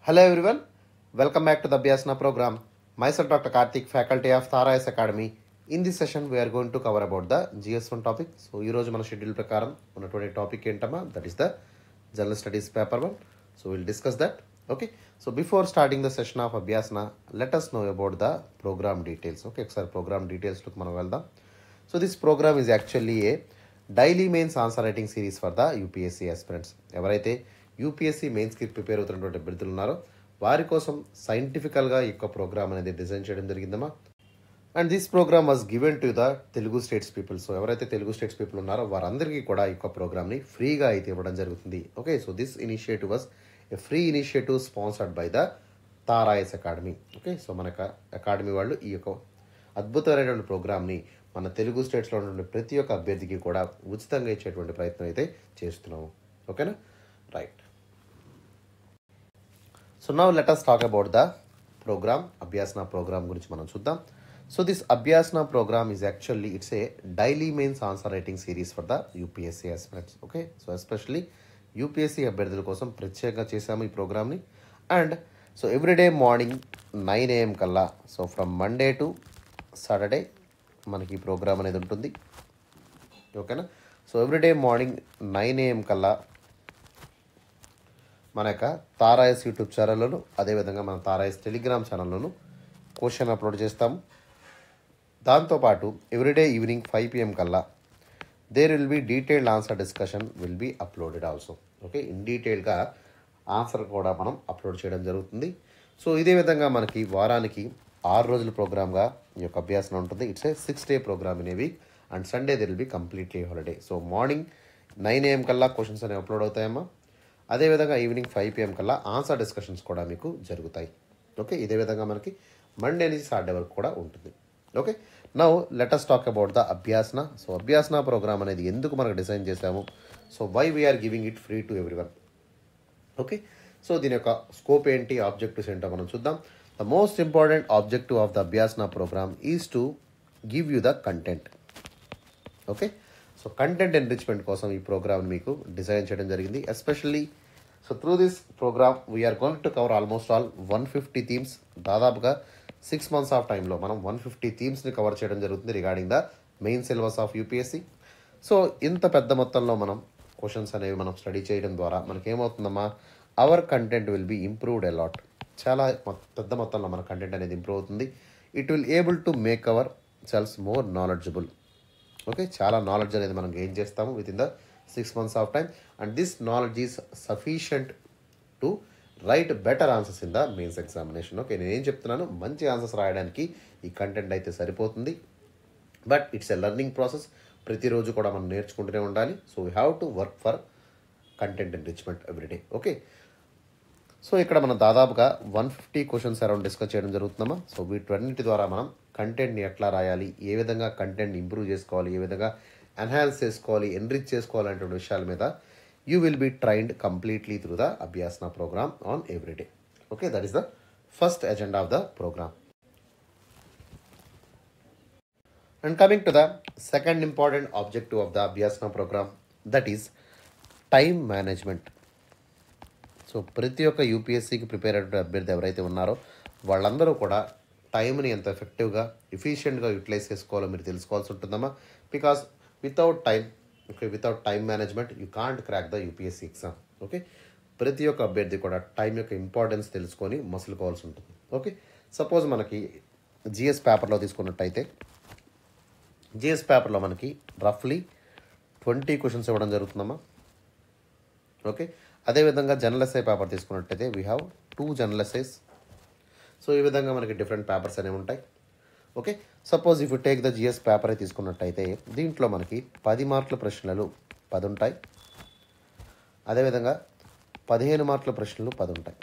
Hello everyone, welcome back to the Abhyasana program. Myself Dr. Karthik, faculty of Tharais Academy. In this session, we are going to cover about the GS1 topic. So ఈరోజు మన schedule ప్రకారం ఉన్నటువంటి topic ఏంటమ్మా that is the general studies paper one so will discuss that okay so before starting the session of Abhyasana let us know about the programme details okay ఒకసారి programme డీటెయిల్స్లోకి మనం వెళ్దాం so this programme is actually a daily mains answer writing series for the UPSC aspirants ఎవరైతే UPSC మెయిన్స్కి prepare అవుతున్నటువంటి అభ్యర్థులు ఉన్నారో వారి కోసం సైంటిఫికల్గా ఈ యొక్క ప్రోగ్రామ్ అనేది డిజైన్ చేయడం జరిగిందమ్మా and this programme was given to the Telugu states people so ఎవరైతే తెలుగు స్టేట్స్ పీపుల్ ఉన్నారో వారందరికీ కూడా ఈ యొక్క ప్రోగ్రామ్ని ఫ్రీగా అయితే ఇవ్వడం జరుగుతుంది okay so this initiative was a free initiative sponsored by the Tarayas academy okay so మన అకాడమీ వాళ్ళు ఈ యొక్క అద్భుతమైనటువంటి ప్రోగ్రామ్ని మన తెలుగు స్టేట్స్లో ఉన్నటువంటి ప్రతి ఒక్క అభ్యర్థికి కూడా ఉచితంగా ఇచ్చేటువంటి ప్రయత్నం అయితే చేస్తున్నాము ఓకేనా right so now let us talk about the programme Abhyasana programme గురించి మనం చూద్దాం so this Abhyasana programme is actually it's a daily mains answer writing series for the UPSC aspirants okay so especially UPSC అభ్యర్థుల కోసం ప్రత్యేకంగా చేశాము ఈ ప్రోగ్రామ్ని and so every day morning nine AM కల్లా so from Monday to Saturday మనకి ఈ programme అనేది ఉంటుంది ఓకేనా so every day morning nine AM కల్లా మన యొక్క తారాయస్ యూట్యూబ్ ఛానల్లోను అదేవిధంగా మన తారాయస్ టెలిగ్రామ్ ఛానల్లోను క్వశ్చన్ అప్లోడ్ చేస్తాము దాంతోపాటు ఎవ్రీడే ఈవినింగ్ ఫైవ్ పిఎం కల్లా there will be detailed answer discussion will be uploaded also okay in డీటెయిల్గా ఆన్సర్ కూడా మనం అప్లోడ్ చేయడం జరుగుతుంది సో ఇదే విధంగా మనకి వారానికి ఆరు రోజుల ప్రోగ్రామ్గా ఈ యొక్క అభ్యాసం ఉంటుంది it's a six day programme in a week and Sunday will be completely holiday so morning nine AM కల్లా క్వశ్చన్స్ అనేవి అప్లోడ్ అవుతాయమ్మా అదేవిధంగా ఈవినింగ్ ఫైవ్ పిఎం కల్లా ఆన్సర్ డిస్కషన్స్ కూడా మీకు జరుగుతాయి ఓకే ఇదే విధంగా మనకి మండే నుంచి సాటర్డే వరకు కూడా ఉంటుంది okay now let us talk about the Abhyasana so Abhyasana programme అనేది ఎందుకు మనకు డిజైన్ చేశాము so why we are giving it free to every okay so దీని యొక్క స్కోప్ ఏంటి ఆబ్జెక్టివ్స్ ఏంటో మనం చూద్దాం the most important objective of the Abhyasana programme is to give you the content okay so content enrichment కోసం ఈ ప్రోగ్రామ్ మీకు డిజైన్ చేయడం జరిగింది especially so through this programme we are going to cover almost all one fifty themes దాదాపుగా six months of టైంలో మనం one fifty థీమ్స్ని cover చేయడం జరుగుతుంది regarding the main syllabus of UPSC so ఇంత పెద్ద మొత్తంలో మనం క్వశ్చన్స్ అనేవి మనం స్టడీ చేయడం ద్వారా మనకి ఏమవుతుందమ్మా our content will be improved a lot చాలా మొ- పెద్ద మొత్తంలో మన కంటెంట్ అనేది ఇంప్రూవ్ అవుతుంది it will able to make our selves more knowledgeable okay చాలా నాలెడ్జ్ అనేది మనం గెయిన్ చేస్తాము with in the six months of time and this knowledge is sufficient to write better answers in the mains examination okay నేను ఏం చెప్తున్నాను మంచి answers రాయడానికి ఈ కంటెంట్ అయితే సరిపోతుంది but it's a learning process ప్రతిరోజు కూడా మనం నేర్చుకుంటూనే ఉండాలి so we have to work for content enrichment every day okay so ఇక్కడ మనం దాదాపుగా one fifty questions around discuss చేయడం జరుగుతుందమ్మా సో వీటన్నిటి ద్వారా మనం కంటెంట్ని ఎట్లా రాయాలి ఏ విధంగా కంటెంట్ని ఇంప్రూవ్ చేసుకోవాలి ఏ విధంగా ఎన్హాన్స్ చేసుకోవాలి ఎన్రిచ్ చేసుకోవాలి అనేటువంటి విషయాల మీద you will be trained completely through the Abhyasana programme on every day okay that is the first agenda of the programme And coming to the second important objective of the Abhyasana program, that is time management. So ప్రతి ఒక్క యూపీఎస్సీకి prepare అయిన అభ్యర్థి ఎవరైతే ఉన్నారో వాళ్ళందరూ కూడా టైంని ఎంత ఎఫెక్టివ్గా ఎఫిషియెంట్గా యూటిలైజ్ చేసుకోవాలో మీరు తెలుసుకోవాల్సి ఉంటుందమ్మా because without time okay without time management you can't crack the UPSC exam okay ప్రతి ఒక్క అభ్యర్థి కూడా టైం యొక్క ఇంపార్టెన్స్ తెలుసుకొని మసులుకోవాల్సి ఉంటుంది ఓకే సపోజ్ మనకి జిఎస్ పేపర్లో తీసుకున్నట్టయితే జిఎస్ పేపర్లో మనకి రఫ్లీ ట్వంటీ క్వశ్చన్స్ ఇవ్వడం జరుగుతుందమ్మా ఓకే అదేవిధంగా జనరల్ ఎస్ఐ పేపర్ తీసుకున్నట్టయితే we have two general essays so ఈ విధంగా మనకి డిఫరెంట్ పేపర్స్ అనేవి ఉంటాయి okay suppose if you take the GS paper తీసుకున్నట్టయితే దీంట్లో మనకి పది మార్కుల ప్రశ్నలు పది ఉంటాయి అదేవిధంగా పదిహేను మార్కుల ప్రశ్నలు పది ఉంటాయి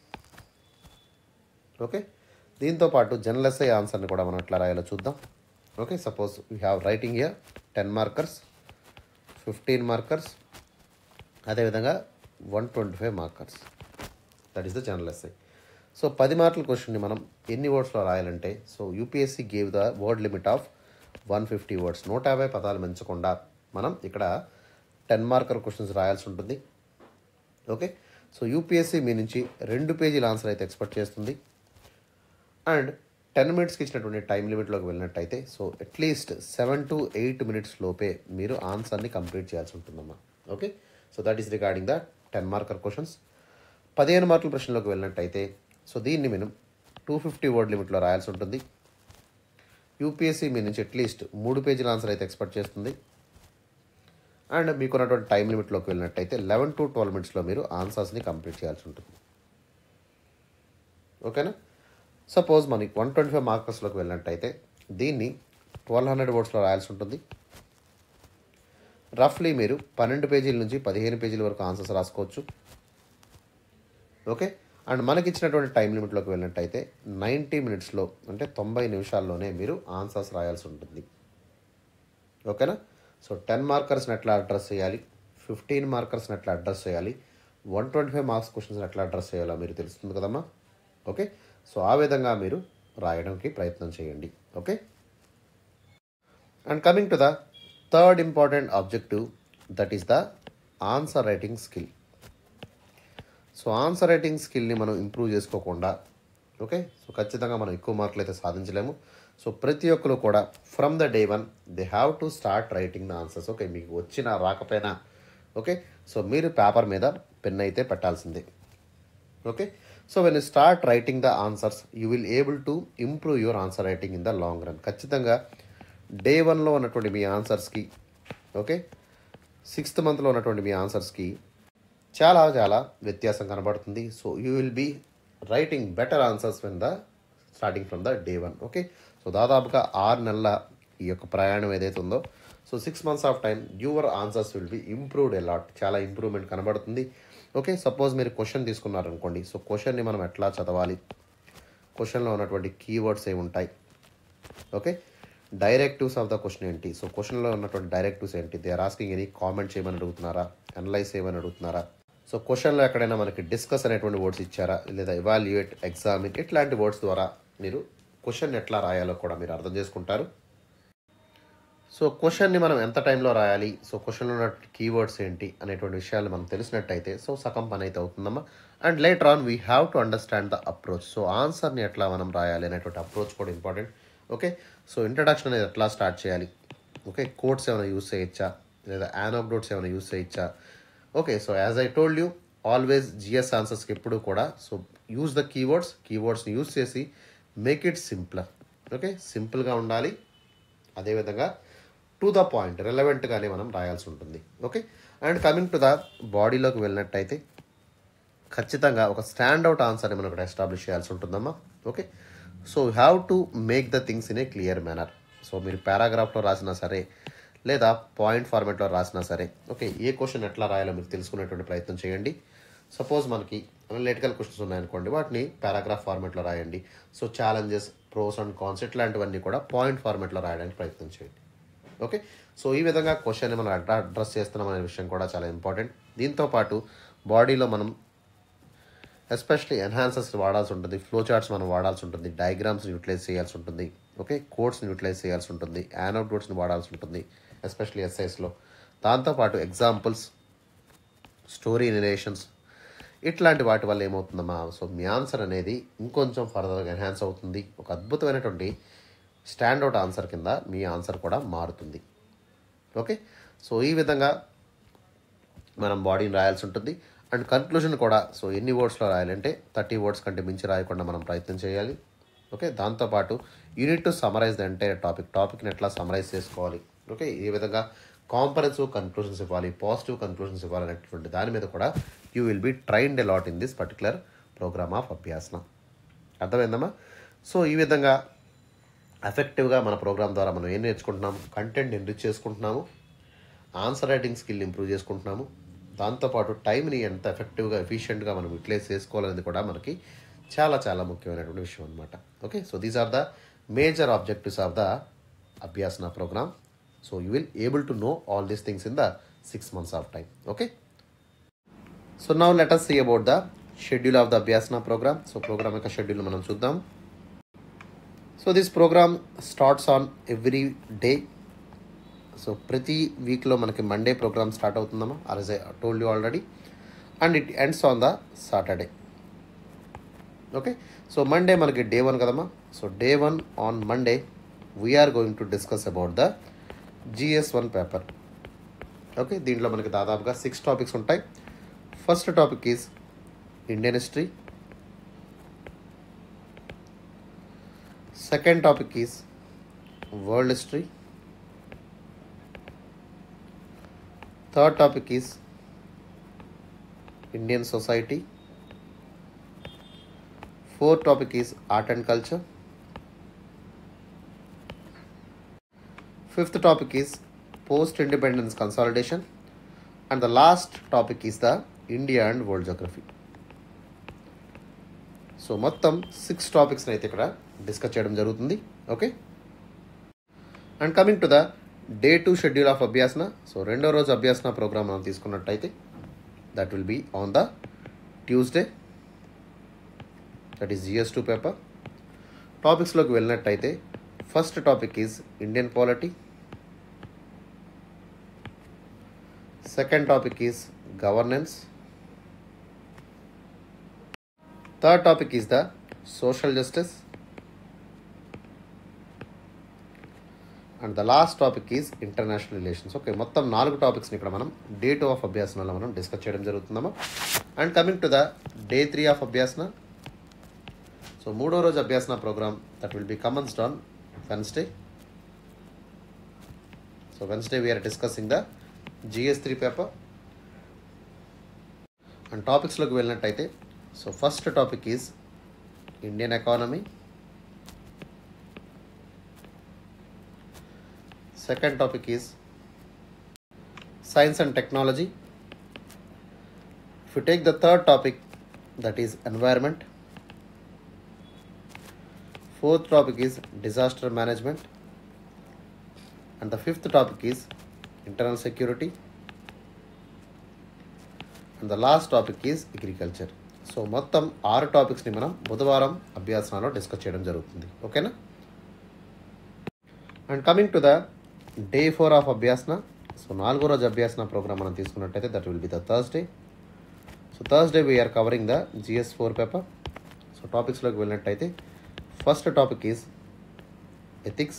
ఓకే దీంతో పాటు జనరల్ ఎస్ఐ ఆన్సర్ని కూడా మనం ఎట్లా రాయాలో చూద్దాం okay suppose we have writing year ten markers fifteen markers అదేవిధంగా one twenty five markers that is the general essay so పది మార్కుల క్వశ్చన్ని మనం ఎన్ని వర్డ్స్లో రాయాలంటే so UPSC gave the word limit of one fifty words నూట యాభై పదాలు పెంచకుండా మనం ఇక్కడ టెన్ మార్కర్ క్వశ్చన్స్ రాయాల్సి ఉంటుంది ఓకే సో యూపీఎస్సీ మీ నుంచి రెండు పేజీల ఆన్సర్ అయితే ఎక్స్పెక్ట్ చేస్తుంది అండ్ టెన్ మినిట్స్కి ఇచ్చినటువంటి టైం లిమిట్లోకి వెళ్ళినట్టయితే so at least seven to eight minutes లోపే మీరు ఆన్సర్ని కంప్లీట్ చేయాల్సి ఉంటుందమ్మా okay so that is regarding the ten marker questions పదిహేను మార్కుల ప్రశ్నలోకి వెళ్ళినట్టయితే సో దీన్ని మనం టూ ఫిఫ్టీ వర్డ్ లిమిట్లో రాయాల్సి ఉంటుంది యూపీఎస్సీ మీ నుంచి అట్లీస్ట్ మూడు పేజీల ఆన్సర్ అయితే ఎక్స్పెక్ట్ చేస్తుంది అండ్ మీకున్నటువంటి టైం లిమిట్లోకి వెళ్ళినట్టయితే లెవెన్ టు ట్వెల్వ్ మినిట్స్లో మీరు ఆన్సర్స్ని కంప్లీట్ చేయాల్సి ఉంటుంది ఓకేనా సపోజ్ మనకి వన్ ట్వంటీ ఫైవ్ మార్కర్స్లోకి వెళ్ళినట్టయితే దీన్ని ట్వెల్వ్ హండ్రెడ్ వర్డ్స్లో రాయాల్సి ఉంటుంది రఫ్లీ మీరు పన్నెండు పేజీల నుంచి పదిహేను పేజీల వరకు ఆన్సర్స్ రాసుకోవచ్చు ఓకే అండ్ మనకి ఇచ్చినటువంటి టైం లిమిట్లోకి వెళ్ళినట్టయితే నైంటీ మినిట్స్లో అంటే తొంభై నిమిషాల్లోనే మీరు ఆన్సర్స్ రాయాల్సి ఉంటుంది ఓకేనా సో టెన్ మార్కర్స్ని ఎట్లా అడ్రస్ చేయాలి ఫిఫ్టీన్ మార్కర్స్ని ఎట్లా అడ్రస్ చేయాలి వన్ ట్వంటీ ఫైవ్ మార్క్స్ క్వశ్చన్స్ని ఎట్లా అడ్రస్ చేయాలో మీరు తెలుస్తుంది కదమ్మా ఓకే సో ఆ విధంగా మీరు రాయడానికి ప్రయత్నం చేయండి okay and coming to the third important objective that is the answer writing skill so answer writing స్కిల్ని మనం ఇంప్రూవ్ చేసుకోకుండా ఓకే సో ఖచ్చితంగా మనం ఎక్కువ మార్కులు అయితే సాధించలేము సో ప్రతి ఒక్కరు కూడా from the day one they have to start writing the answers okay మీకు వచ్చినా రాకపోయినా ఓకే సో మీరు పేపర్ మీద పెన్ అయితే పెట్టాల్సిందే okay so when you start writing the answers you will able to improve your answer writing in the long run ఖచ్చితంగా day వన్లో ఉన్నటువంటి మీ ఆన్సర్స్కి ఓకే సిక్స్త్ మంత్లో ఉన్నటువంటి మీ ఆన్సర్స్కి చాలా చాలా వ్యత్యాసం కనబడుతుంది so you will be writing better answers when the starting from the day one okay so దాదాపుగా ఆరు నెలల ఈ యొక్క ప్రయాణం ఏదైతే ఉందో so six months of time your answers will be improved a lot చాలా ఇంప్రూవ్మెంట్ కనబడుతుంది ఓకే సపోజ్ మీరు క్వశ్చన్ తీసుకున్నారనుకోండి సో క్వశ్చన్ని మనం ఎట్లా చదవాలి క్వశ్చన్లో ఉన్నటువంటి కీవర్డ్స్ ఏమి ఉంటాయి okay directives of the question ఏంటి సో క్వశ్చన్లో ఉన్నటువంటి డైరెక్టివ్స్ ఏంటి they are asking any comment చేయమని అడుగుతున్నారా అనలైజ్ చేయమని అడుగుతున్నారా సో క్వశ్చన్లో ఎక్కడైనా మనకి డిస్కస్ అనేటువంటి వర్డ్స్ ఇచ్చారా లేదా ఎవాల్యుయేట్ ఎగ్జామిన్ ఇట్లాంటి వర్డ్స్ ద్వారా మీరు క్వశ్చన్ ఎట్లా రాయాలో కూడా మీరు అర్థం చేసుకుంటారు సో క్వశ్చన్ని మనం ఎంత టైంలో రాయాలి సో క్వశ్చన్లో ఉన్న కీవర్డ్స్ ఏంటి అనేటువంటి విషయాలు మనం తెలిసినట్టయితే సో సగం పని అయితే అవుతుందమ్మా and later on we have to understand the approach so ఆన్సర్ని ఎట్లా మనం రాయాలి అనేటువంటి అప్రోచ్ కూడా ఇంపార్టెంట్ ఓకే సో ఇంట్రడక్షన్ అనేది ఎట్లా స్టార్ట్ చేయాలి ఓకే కోడ్స్ ఏమైనా యూస్ చేయొచ్చా లేదా యానోబ్డోట్స్ ఏమైనా యూస్ చేయొచ్చా okay so as I told you always GS ఆన్సర్స్కి ఎప్పుడు కూడా సో యూజ్ ద కీవర్డ్స్ కీవర్డ్స్ని యూస్ చేసి మేక్ ఇట్ సింప్లర్ ఓకే సింపుల్గా ఉండాలి అదేవిధంగా టు ద పాయింట్ రెలవెంట్గానే మనం రాయాల్సి ఉంటుంది okay and coming to the బాడీలోకి వెళ్ళినట్టయితే ఖచ్చితంగా ఒక స్టాండ్ అవుట్ ఆన్సర్ని మనం ఇక్కడ ఎస్టాబ్లిష్ చేయాల్సి ఉంటుందమ్మా okay so have to make the things in a clear manner so మీరు పారాగ్రాఫ్లో రాసినా సరే లేదా పాయింట్ ఫార్మేట్లో రాసినా సరే ఓకే ఏ క్వశ్చన్ ఎట్లా రాయాలో మీరు తెలుసుకునేటువంటి ప్రయత్నం చేయండి సపోజ్ మనకి అనలిటికల్ క్వశ్చన్స్ ఉన్నాయనుకోండి వాటిని పారాగ్రాఫ్ ఫార్మేట్లో రాయండి so challenges pros and cons ఇట్లాంటివన్నీ కూడా పాయింట్ ఫార్మేట్లో రాయడానికి ప్రయత్నం చేయండి ఓకే సో ఈ విధంగా క్వశ్చన్ని మనం అడ్ర అడ్రస్ చేస్తున్నాం అనే విషయం కూడా చాలా ఇంపార్టెంట్ దీంతో పాటు బాడీలో మనం ఎస్పెషలీ ఎన్హాన్సర్స్ వాడాల్సి ఉంటుంది ఫ్లో చార్ట్స్ మనం వాడాల్సి ఉంటుంది డయాగ్రామ్స్ని యూటిలైజ్ చేయాల్సి ఉంటుంది ఓకే కోడ్స్ని యూటిలైజ్ చేయాల్సి ఉంటుంది యానోడోట్స్ని వాడాల్సి ఉంటుంది ఎస్పెషలీ ఎస్ఐస్లో దాంతోపాటు ఎగ్జాంపుల్స్ స్టోరీ రిలేషన్స్ ఇట్లాంటి వాటి వల్ల ఏమవుతుందమ్మా సో మీ ఆన్సర్ అనేది ఇంకొంచెం ఫర్దర్గా ఎన్హాన్స్ అవుతుంది ఒక అద్భుతమైనటువంటి స్టాండౌట్ ఆన్సర్ కింద మీ ఆన్సర్ కూడా మారుతుంది ఓకే సో ఈ విధంగా మనం బాడీని రాయాల్సి ఉంటుంది అండ్ కన్క్లూజన్ కూడా సో ఎన్ని వర్డ్స్లో రాయాలంటే థర్టీ వర్డ్స్ కంటే మించి రాయకుండా మనం ప్రయత్నం చేయాలి ఓకే దాంతోపాటు you need to summarise the entire topic టాపిక్ని ఎట్లా సమరైజ్ చేసుకోవాలి ఓకే ఈ విధంగా కాంపరెన్సివ్ కన్క్లూషన్స్ ఇవ్వాలి పాజిటివ్ కన్క్లూషన్స్ ఇవ్వాలి అనేటువంటి దాని మీద కూడా you will be trained a lot in this particular programme of Abhyasana అర్థమైందమ్మా సో ఈ విధంగా ఎఫెక్టివ్గా మన ప్రోగ్రామ్ ద్వారా మనం ఏం నేర్చుకుంటున్నాము కంటెంట్ ఎన్రిచ్ చేసుకుంటున్నాము ఆన్సర్ రైటింగ్ స్కిల్ ఇంప్రూవ్ చేసుకుంటున్నాము దాంతోపాటు టైంని ఎంత ఎఫెక్టివ్గా ఎఫిషియెంట్గా మనం యూటిలైజ్ చేసుకోవాలనేది కూడా మనకి చాలా చాలా ముఖ్యమైనటువంటి విషయం అనమాట okay so these are the major objectives of the Abhyasana program so you will able to know all these things in the six months of time okay so now let us see about the schedule of the Abhyasana program so program యొక్క schedule మనం చూద్దాం so this program starts on every day so ప్రతి వీక్లో మనకి Monday program start అవుతుందమ్మా as I told you already and it ends on the Saturday okay so Monday మనకి day one కదమ్మా so day one on Monday we're going to discuss about the GS one paper okay దీంట్లో మనకి దాదాపుగా six topics ఉంటాయి first topic is Indian history second topic is world history third topic is Indian society fourth topic is art and culture fifth topic is post independence consolidation and the last topic is the India and world geography so మొత్తం six టాపిక్స్ని అయితే ఇక్కడ discuss చేయడం జరుగుతుంది okay and coming to the day two schedule of Abhyasana so రెండో రోజు Abhyasana program మనం తీసుకున్నట్టయితే that will be on the Tuesday that is GS two paper టాపిక్స్లోకి వెళ్ళినట్టయితే first topic is Indian polity second topic is governance third topic is the social justice and the last topic is international relations okay మొత్తం నాలుగు టాపిక్స్ని ఇక్కడ మనం day two of అభ్యాసనలో మనం discuss చేయడం జరుగుతుందమ్మా and coming to the day three of Abhyasana so మూడో రోజు Abhyasana program that will be commenced on Wednesday so Wednesday we're discussing the GS three paper and టాపిక్స్లోకి వెళ్ళినట్టయితే so first topic is Indian economy second topic is science and technology if you take the third topic that is environment fourth topic is disaster management and the fifth topic is internal security and the last topic is agriculture so మొత్తం ఆరు టాపిక్స్ని మనం బుధవారం అభ్యాసనాలో discuss చేయడం జరుగుతుంది ఓకేనా and coming to the day four of Abhyasana so నాలుగో రోజు Abhyasana program మనం తీసుకున్నట్టయితే that will be the Thursday so Thursday we're covering the GS four paper so టాపిక్స్లోకి వెళ్ళినట్టయితే first topic is ethics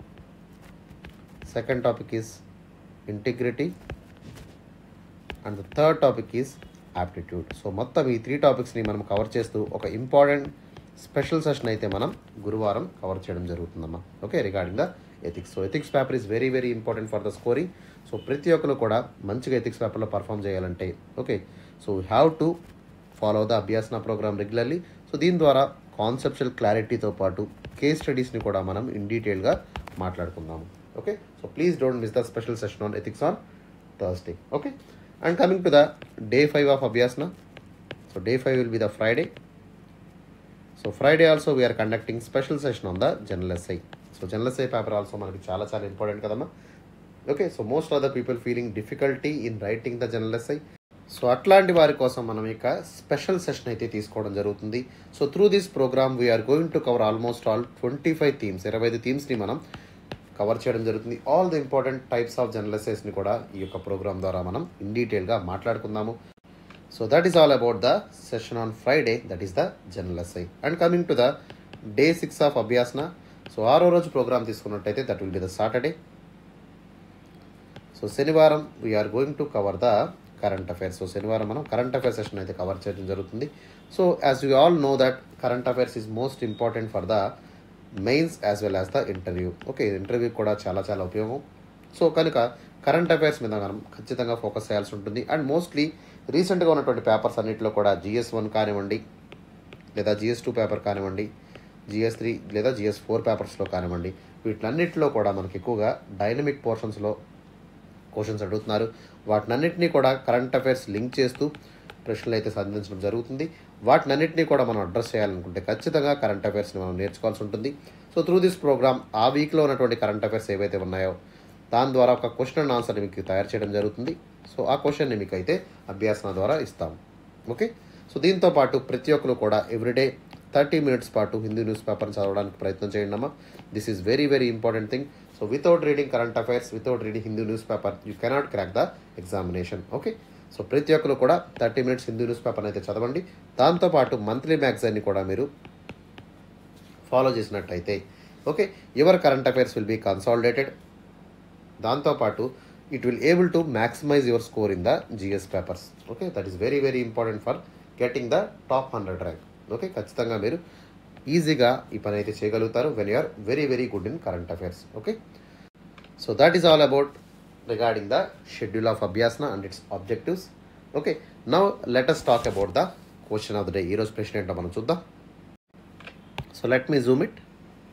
second topic is integrity and the third topic is aptitude so మొత్తం ఈ three టాపిక్స్ని మనం cover చేస్తూ ఒక important special session అయితే మనం గురువారం కవర్ చేయడం జరుగుతుందమ్మా okay regarding the ethics so ethics paper is very very important for the scoring so ప్రతి ఒక్కరు కూడా మంచిగా ఎథిక్స్ పేపర్లో పర్ఫామ్ చేయాలంటే okay so have to follow the Abhyasana program regularly so దీని ద్వారా కాన్సెప్షువల్ క్లారిటీతో పాటు కేస్ స్టడీస్ని కూడా మనం ఇన్ డీటెయిల్గా మాట్లాడుకుందాము okay so please don't miss the special session on ethics on Thursday okay and coming to the day five of Abhyasana so day five will be the Friday so Friday also we're conducting special session on the general essay so general essay paper also మనకి చాలా చాలా important కదమ్మా okay so most of the people feeling difficulty in writing the general essay so అట్లాంటి వారి కోసం మనం ఇక special session అయితే తీసుకోవడం జరుగుతుంది so through this programme we are going to cover almost all twenty five themes ఇరవై ఐదు థీమ్స్ని మనం కవర్ చేయడం జరుగుతుంది all the important types of general ఎస్ఐస్ని కూడా ఈ యొక్క ప్రోగ్రామ్ ద్వారా మనం ఇన్ డీటెయిల్గా మాట్లాడుకుందాము so that is all about the session on Friday that is the general essay and coming to the day six of Abhyasana so ఆరో రోజు ప్రోగ్రామ్ తీసుకున్నట్టయితే that will be the Saturday so శనివారం we're going to cover the current affairs so శనివారం మనం current affairs session అయితే cover చేయడం జరుగుతుంది so as you all know that current affairs is most important for the mains as well as the interview okay interview కూడా చాలా చాలా ఉపయోగం so కనుక కరెంట్ అఫైర్స్ మీద మనం ఖచ్చితంగా ఫోకస్ చేయాల్సి ఉంటుంది అండ్ మోస్ట్లీ రీసెంట్గా ఉన్నటువంటి పేపర్స్ అన్నింటిలో కూడా జిఎస్ వన్ కానివ్వండి లేదా జిఎస్ టూ పేపర్ కానివ్వండి జిఎస్ త్రీ లేదా జిఎస్ ఫోర్ పేపర్స్లో కానివ్వండి వీటిలన్నింటిలో కూడా మనకి ఎక్కువగా డైనమిక్ పోర్షన్స్లో క్వశ్చన్స్ అడుగుతున్నారు వాటినన్నింటినీ కూడా కరెంట్ అఫైర్స్ లింక్ చేస్తూ ప్రశ్నలు అయితే సంధించడం జరుగుతుంది వాటినన్నింటినీ కూడా మనం అడ్రస్ చేయాలనుకుంటే ఖచ్చితంగా కరెంట్ అఫైర్స్ని మనం నేర్చుకోవాల్సి ఉంటుంది సో త్రూ దిస్ ప్రోగ్రామ్ ఆ వీక్లో ఉన్నటువంటి కరెంట్ అఫైర్స్ ఏవైతే ఉన్నాయో దాని ద్వారా ఒక క్వశ్చన్ అండ్ ఆన్సర్ని మీకు తయారు చేయడం జరుగుతుంది సో ఆ క్వశ్చన్ని మీకు అయితే అభ్యాసన ద్వారా ఇస్తాము ఓకే సో దీంతో పాటు ప్రతి ఒక్కరు కూడా ఎవ్రీడే థర్టీ మినిట్స్ పాటు హిందీ న్యూస్ పేపర్ని చదవడానికి ప్రయత్నం చేయండి అమ్మా this is very very important thing so without reading current affairs without reading Hindi newspaper you cannot crack the examination okay so ప్రతి ఒక్కరు కూడా థర్టీ మినిట్స్ హిందూ న్యూస్ పేపర్ని అయితే చదవండి దాంతోపాటు మంత్లీ మ్యాగజైన్ని కూడా మీరు ఫాలో చేసినట్టయితే okay your current affairs will be consolidated దాంతోపాటు it will able to maximize your score in the GS papers okay that is very very important for getting the top hundred rank okay ఖచ్చితంగా మీరు ఈజీగా ఈ పని అయితే చేయగలుగుతారు when you are very very good in current affairs okay so that is all about regarding the schedule of Abhyasana and its objectives okay now let us talk about the question of the day ఈరోజు ప్రశ్న ఏంటో మనం చూద్దాం so let me zoom it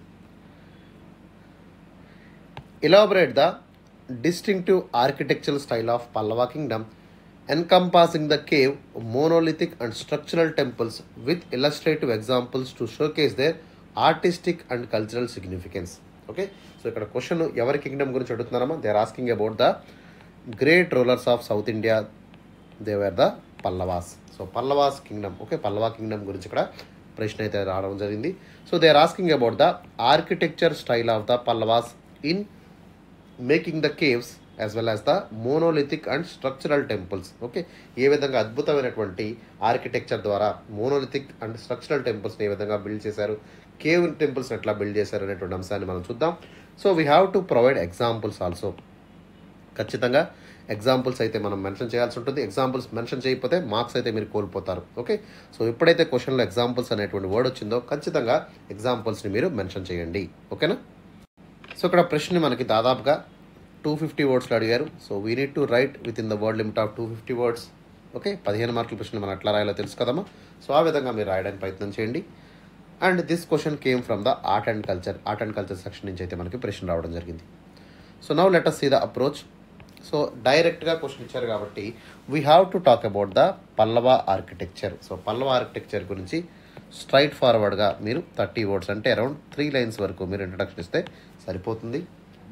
elaborate the distinctive architectural style of Pallava kingdom encompassing the cave, monolithic and structural temples with illustrative examples to showcase their artistic and cultural significance. Okay so ఇక్కడ question ఎవరి kingdom గురించి అడుగుతున్నారమ్మా they are asking about the great rulers of south India they were the Pallavas so Pallavas kingdom okay Pallava kingdom గురించి ఇక్కడ ప్రశ్న అయితే రావడం జరిగింది so they are asking about the architecture style of the Pallavas in making the caves as well as the monolithic and structural temples okay ఏ విధంగా అద్భుతమైనటువంటి architecture ద్వారా మోనోలిథిక్ అండ్ స్ట్రక్చరల్ టెంపుల్స్ని ఏ విధంగా బిల్డ్ చేశారు కేవ్ టెంపుల్స్ ఎట్లా బిల్డ్ చేశారు అనేటువంటి అంశాన్ని మనం చూద్దాం so we have to provide examples also ఖచ్చితంగా ఎగ్జాంపుల్స్ అయితే మనం మెన్షన్ చేయాల్సి ఉంటుంది ఎగ్జాంపుల్స్ మెన్షన్ చేయకపోతే మార్క్స్ అయితే మీరు కోల్పోతారు ఓకే సో ఎప్పుడైతే క్వశ్చన్లో ఎగ్జాంపుల్స్ అనేటువంటి వర్డ్ వచ్చిందో ఖచ్చితంగా ఎగ్జాంపుల్స్ని మీరు మెన్షన్ చేయండి ఓకేనా సో ఇక్కడ ప్రశ్న మనకి దాదాపుగా టూ ఫిఫ్టీ వర్డ్స్లో అడిగారు so we need to write with in the word limit of two fifty words okay పదిహేను మార్కుల ప్రశ్న మనం ఎట్లా రాయాలో తెలుసు కదమ్మా సో ఆ విధంగా మీరు రాయడానికి ప్రయత్నం చేయండి and this question came from the art and culture art and culture section నుంచి అయితే మనకి ప్రశ్న రావడం జరిగింది so now let us see the approach so డైరెక్ట్గా క్వశ్చన్ ఇచ్చారు కాబట్టి we have to talk about the Pallava architecture so Pallava architecture గురించి స్ట్రైట్ ఫార్వర్డ్గా మీరు థర్టీ వర్డ్స్ అంటే అరౌండ్ త్రీ లైన్స్ వరకు మీరు ఇంట్రడక్షన్ ఇస్తే సరిపోతుంది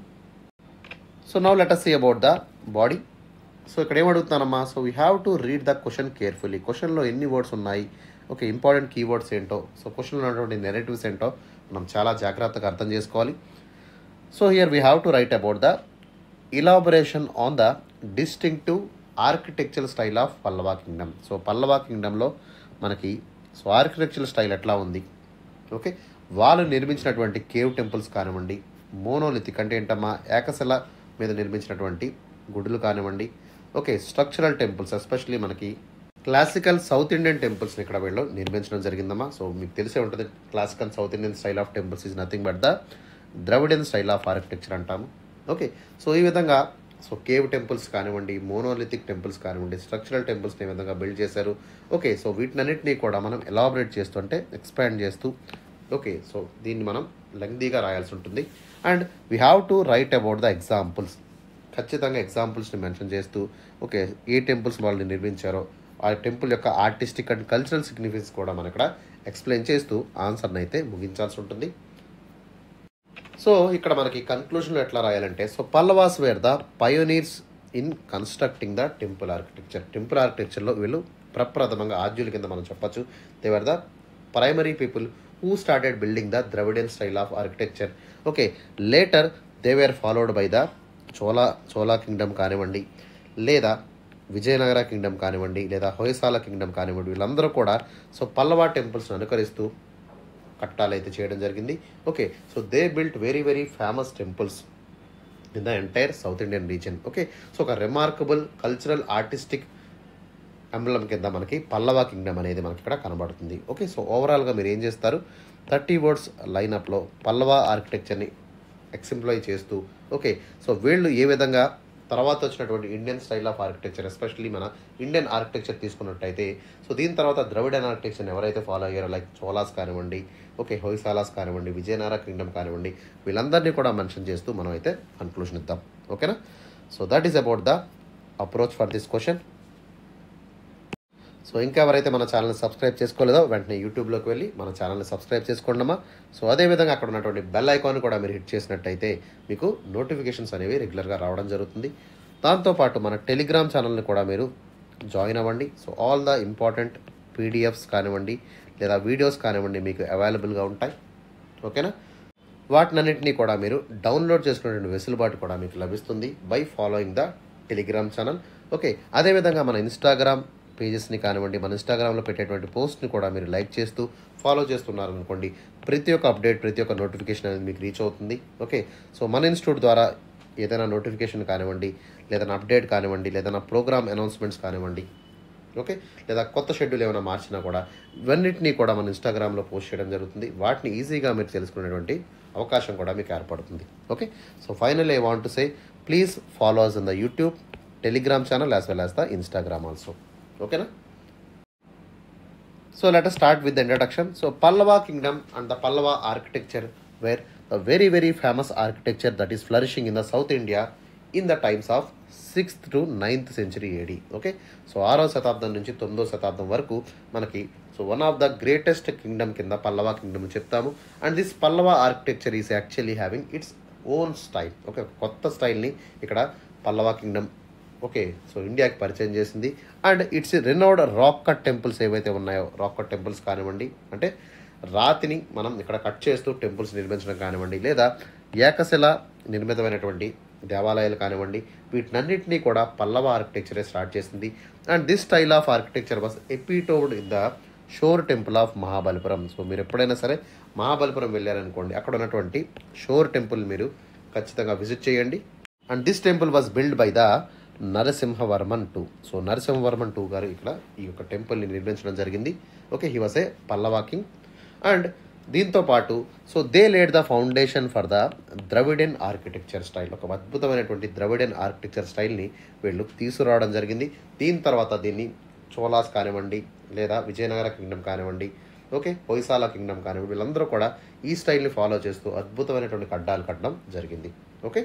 so now let us see about the body so ఇక్కడ ఏమడుగుతున్నానమ్మా so we have to read the question carefully క్వశ్చన్లో ఎన్ని వర్డ్స్ ఉన్నాయి ఓకే ఇంపార్టెంట్ కీవర్డ్స్ ఏంటో సో క్వశ్చన్లో ఉన్నటువంటి నెరేటివ్స్ ఏంటో మనం చాలా జాగ్రత్తగా అర్థం చేసుకోవాలి so here we have to write about the elaboration on the distinctive architectural style of Pallava kingdom so Pallava కింగ్డమ్లో మనకి సో ఆర్కిటెక్చరల్ స్టైల్ ఎట్లా ఉంది ఓకే వాళ్ళు నిర్మించినటువంటి కేవ్ టెంపుల్స్ కానివ్వండి మోనోలిథిక్ అంటే ఏంటమ్మా ఏకశిల మీద నిర్మించినటువంటి గుడులు కానివ్వండి ఓకే స్ట్రక్చరల్ టెంపుల్స్ ఎస్పెషలీ మనకి క్లాసికల్ సౌత్ ఇండియన్ టెంపుల్స్ని ఇక్కడ వీళ్ళు నిర్మించడం జరిగిందమ్మా సో మీకు తెలిసే ఉంటుంది classical south Indian style of temples is nothing but the Dravidian style of architecture అంటాము ఓకే సో ఈ విధంగా సో కేవ్ టెంపుల్స్ కానివ్వండి మోనోలిథిక్ టెంపుల్స్ కానివ్వండి స్ట్రక్చరల్ టెంపుల్స్ని ఏ విధంగా బిల్డ్ చేశారు ఓకే సో వీటినన్నింటినీ కూడా మనం ఎలాబరేట్ చేస్తుంటే ఎక్స్పాండ్ చేస్తూ ఓకే సో దీన్ని మనం లెంగ్దీగా రాయాల్సి ఉంటుంది and we have to write about the examples ఖచ్చితంగా ఎగ్జాంపుల్స్ని మెన్షన్ చేస్తూ ఓకే ఏ టెంపుల్స్ వాళ్ళని నిర్మించారో ఆ టెంపుల్ యొక్క ఆర్టిస్టిక్ అండ్ కల్చరల్ సిగ్నిఫికెన్స్ కూడా మనం ఇక్కడ ఎక్స్ప్లెయిన్ చేస్తూ ఆన్సర్ని అయితే ముగించాల్సి ఉంటుంది సో ఇక్కడ మనకి కన్క్లూషన్లో ఎట్లా రాయాలంటే so Pallavas were the pioneers in constructing the temple architecture temple ఆర్కిటెక్చర్లో వీళ్ళు ప్రప్రథమంగా ఆద్యుల కింద మనం చెప్పొచ్చు they were the primary people who started building the Dravidian style of architecture okay later they were followed by the Chola Chola kingdom కానివ్వండి లేదా విజయనగర కింగ్డమ్ కానివ్వండి లేదా హొయసాల కింగ్డమ్ కానివ్వండి వీళ్ళందరూ కూడా సో పల్లవా టెంపుల్స్ని అనుకరిస్తూ కట్టాలైతే చేయడం జరిగింది okay so they built very very famous temples in the entire south Indian region okay so ఒక రిమార్కబుల్ కల్చరల్ ఆర్టిస్టిక్ ఎంబ్లం కింద మనకి పల్లవ కింగ్డమ్ అనేది మనకి ఇక్కడ కనబడుతుంది ఓకే సో ఓవరాల్గా మీరు ఏం చేస్తారు థర్టీ వర్డ్స్ లైనప్లో పల్లవ ఆర్కిటెక్చర్ని ఎక్సింప్లాయ్ చేస్తూ ఓకే సో వీళ్ళు ఏ విధంగా తర్వాత వచ్చినటువంటి Indian style of architecture especially మన ఇండియన్ ఆర్కిటెక్చర్ తీసుకున్నట్టయితే సో దీని తర్వాత ద్రవిడన్ ఆర్కిటెక్చర్ని ఎవరైతే ఫాలో అయ్యారో లైక్ చోలాస్ కానివ్వండి ఓకే హొయసాలాస్ కానివ్వండి విజయనగర కింగ్డమ్ కానివ్వండి వీళ్ళందరినీ కూడా మెన్షన్ చేస్తూ మనం అయితే కన్క్లూషన్ ఇద్దాం ఓకేనా so that is about the approach for this question so ఇంకా ఎవరైతే మన ఛానల్ని సబ్స్క్రైబ్ చేసుకోలేదో వెంటనే యూట్యూబ్లోకి వెళ్ళి మన ఛానల్ని సబ్స్క్రైబ్ చేసుకోండమ్మా సో అదేవిధంగా అక్కడ ఉన్నటువంటి బెల్ ఐకాన్ కూడా మీరు హిట్ చేసినట్టయితే మీకు నోటిఫికేషన్స్ అనేవి రెగ్యులర్గా రావడం జరుగుతుంది దాంతోపాటు మన టెలిగ్రామ్ ఛానల్ని కూడా మీరు జాయిన్ అవ్వండి so all the important PDFs కానివ్వండి లేదా వీడియోస్ కానివ్వండి మీకు అవైలబుల్గా ఉంటాయి ఓకేనా వాటినన్నింటినీ కూడా మీరు డౌన్లోడ్ చేసుకునేటువంటి వెసులుబాటు కూడా మీకు లభిస్తుంది by following the Telegram channel okay అదేవిధంగా మన ఇన్స్టాగ్రామ్ పేజెస్ని కానివ్వండి మన ఇన్స్టాగ్రామ్లో పెట్టేటువంటి పోస్ట్ని కూడా మీరు లైక్ చేస్తూ ఫాలో చేస్తున్నారు అనుకోండి ప్రతి ఒక్క అప్డేట్ ప్రతి ఒక్క నోటిఫికేషన్ అనేది మీకు రీచ్ అవుతుంది ఓకే సో మన ఇన్స్టిట్యూట్ ద్వారా ఏదైనా నోటిఫికేషన్ కానివ్వండి లేదైనా అప్డేట్ కానివ్వండి లేదైనా ప్రోగ్రామ్ అనౌన్స్మెంట్స్ కానివ్వండి ఓకే లేదా కొత్త షెడ్యూల్ ఏమైనా మార్చినా కూడా ఇవన్నిటినీ కూడా మన ఇన్స్టాగ్రామ్లో పోస్ట్ చేయడం జరుగుతుంది వాటిని ఈజీగా మీరు తెలుసుకునేటువంటి అవకాశం కూడా మీకు ఏర్పడుతుంది okay so final I want to say please follow us in the YouTube Telegram channel as well as the Instagram also ఓకేనా So let us start with the introduction. So Pallava kingdom and the Pallava architecture were a very very famous architecture that is flourishing in the South India in the times of sixth to ninth century AD okay so ఆరో శతాబ్దం నుంచి తొమ్మిదో శతాబ్దం వరకు మనకి so one of the greatest kingdom కింద Pallava kingdom చెప్తాము and this Pallava architecture is actually having its own style okay కొత్త స్టైల్ని ఇక్కడ పల్లవ కింగ్డమ్ ఓకే సో ఇండియాకి పరిచయం చేసింది and it's renowned rock cut temples ఏవైతే ఉన్నాయో రాక్ కట్ టెంపుల్స్ కానివ్వండి అంటే రాతిని మనం ఇక్కడ కట్ చేస్తూ టెంపుల్స్ నిర్మించడం కానివ్వంండి లేదా ఏకశిల నిర్మితమైనటువంటి దేవాలయాలు కానివ్వండి వీటినన్నింటినీ కూడా పల్లవ ఆర్కిటెక్చరే స్టార్ట్ చేసింది and this style of architecture was ఎపిటోడ్ in the shore temple of Mahabalipuram so మీరు ఎప్పుడైనా సరే మహాబలిపురం వెళ్ళారనుకోండి అక్కడ ఉన్నటువంటి షోర్ టెంపుల్ మీరు ఖచ్చితంగా విజిట్ చేయండి and this temple was build by the Narasimhavarman two so Narasimhavarman two garu ఇక్కడ ఈ యొక్క టెంపుల్ని నిర్మించడం జరిగింది okay he was a Pallava king and దీంతో పాటు so they laid the foundation for the Dravidian architecture style ఒక అద్భుతమైనటువంటి ద్రవిడెన్ ఆర్కిటెక్చర్ స్టైల్ని వీళ్ళు తీసుకురావడం జరిగింది దీని తర్వాత దీన్ని చోలాస్ కానివ్వండి లేదా విజయనగర కింగ్డమ్ కానివ్వండి ఓకే హొయసాల కింగ్డమ్ కానివ్వండి వీళ్ళందరూ కూడా ఈ స్టైల్ని ఫాలో చేస్తూ అద్భుతమైనటువంటి కడ్డాలు కట్టడం జరిగింది ఓకే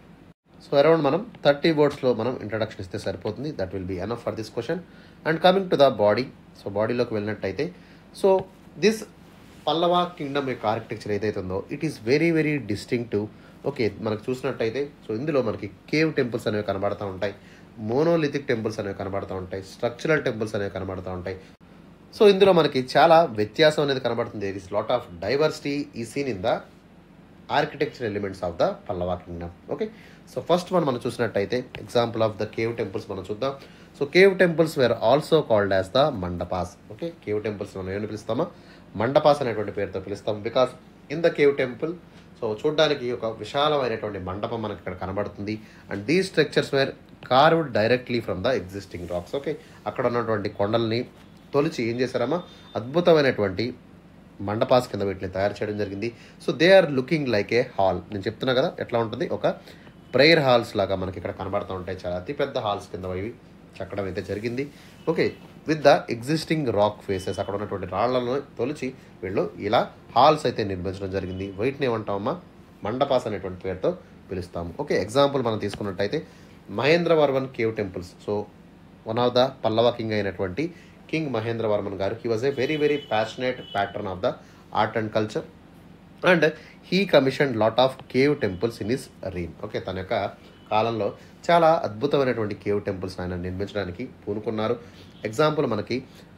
సో అరౌండ్ మనం థర్టీ వర్డ్స్లో మనం ఇంట్రడక్షన్ ఇస్తే సరిపోతుంది that will be enough for this question and coming to the body so బాడీలోకి వెళ్ళినట్టయితే సో దిస్ పల్లవ కింగ్డమ్ యొక్క ఆర్కిటెక్చర్ ఏదైతే ఉందో it is very very distinctive okay మనకు చూసినట్టయితే సో ఇందులో మనకి కేవ్ టెంపుల్స్ అనేవి కనబడుతూ ఉంటాయి మోనోలిథిక్ టెంపుల్స్ అనేవి కనబడుతూ ఉంటాయి స్ట్రక్చరల్ టెంపుల్స్ అనేవి కనబడుతూ ఉంటాయి సో ఇందులో మనకి చాలా వ్యత్యాసం అనేది కనబడుతుంది it is lot of diversity ఈ seen in the architecture elements of the Pallava kingdom okay so first one మనం చూసినట్టయితే example of the cave temples మనం చూద్దాం so cave temples were also called as the mandapas okay cave temples మనం ఏమని పిలుస్తామా మండపాస్ అనేటువంటి పేరుతో పిలుస్తాం because in the cave temple so చూడడానికి ఒక విశాలమైనటువంటి మండపం మనకి ఇక్కడ కనబడుతుంది and the structures were carved directly from the existing rocks okay అక్కడ ఉన్నటువంటి కొండల్ని తొలిచి ఏం చేశారమ్మా అద్భుతమైనటువంటి మండపాస్ కింద వీటిని తయారు చేయడం జరిగింది so they are looking like a hall నేను చెప్తున్నా కదా ఎట్లా ఉంటుంది ఒక ప్రేయర్ హాల్స్ లాగా మనకి ఇక్కడ కనబడుతూ ఉంటాయి చాలా అతిపెద్ద హాల్స్ కింద ఇవి చెక్కడం అయితే జరిగింది okay with the existing rock faces అక్కడ ఉన్నటువంటి రాళ్లను తొలిచి వీళ్ళు ఇలా హాల్స్ అయితే నిర్మించడం జరిగింది వీటిని ఏమంటామమ్మా మండపాస్ అనేటువంటి పేరుతో పిలుస్తాము ఓకే ఎగ్జాంపుల్ మనం తీసుకున్నట్టయితే Mahendravarman cave temples so one of the Pallava king అయినటువంటి king Mahendravarman garu he was a very very passionate patron of the art and culture and he commission lot of cave temples in his reign okay తన యొక్క కాలంలో చాలా అద్భుతమైనటువంటి cave temples ఆయన నిర్మించడానికి పూనుకున్నారు example మనకి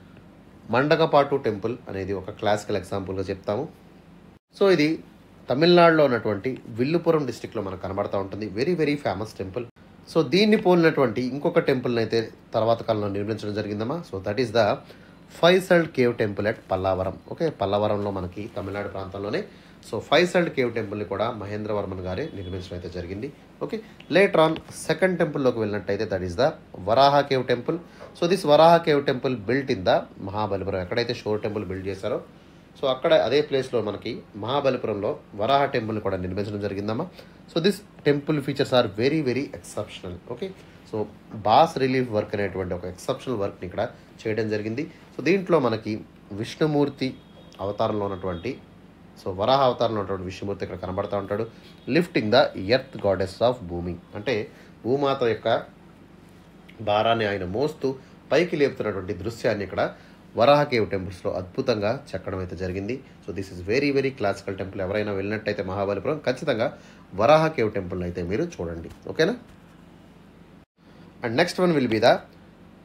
మండగపాటు టెంపుల్ అనేది ఒక క్లాసికల్ ఎగ్జాంపుల్గా చెప్తాము సో ఇది తమిళనాడులో ఉన్నటువంటి విల్లుపురం డిస్టిక్లో మనకు కనబడతా ఉంటుంది very very famous temple so దీన్ని పోలినటువంటి ఇంకొక టెంపుల్ని అయితే తర్వాత కాలంలో నిర్మించడం జరిగిందమ్మా so that is the five celled cave temple at Pallavaram okay పల్లవరంలో మనకి తమిళనాడు ప్రాంతంలోనే సో ఫైసల్డ్ కేవ్ టెంపుల్ని కూడా మహేంద్రవర్మన్ గారే నిర్మించడం అయితే జరిగింది ఓకే లేటర్ ఆన్ సెకండ్ టెంపుల్లోకి వెళ్ళినట్టయితే that is the Varaha cave temple so this Varaha cave temple built in the Mahabalipuram ఎక్కడైతే షోర్ టెంపుల్ బిల్డ్ చేశారో సో అక్కడ అదే ప్లేస్లో మనకి మహాబలిపురంలో వరాహ టెంపుల్ కూడా నిర్మించడం జరిగిందమ్మా so this temple features are very very exceptional okay so bas relief work అనేటువంటి ఒక ఎక్సెప్షనల్ వర్క్ని ఇక్కడ చేయడం జరిగింది సో దీంట్లో మనకి విష్ణుమూర్తి అవతారంలో ఉన్నటువంటి సో వరాహ అవతారంలో ఉన్నటువంటి విష్ణుమూర్తి ఇక్కడ కనబడతా ఉంటాడు lifting the earth goddess of Bhumi అంటే భూమాత యొక్క భారాన్ని ఆయన మోస్తూ పైకి లేపుతున్నటువంటి దృశ్యాన్ని ఇక్కడ వరాహ కేవ్ టెంపుల్స్లో అద్భుతంగా చెక్కడం అయితే జరిగింది so this is very very classical temple ఎవరైనా వెళ్ళినట్టయితే మహాబలిపురం ఖచ్చితంగా వరాహ కేవ్ టెంపుల్ అయితే మీరు చూడండి ఓకేనా and next one will be the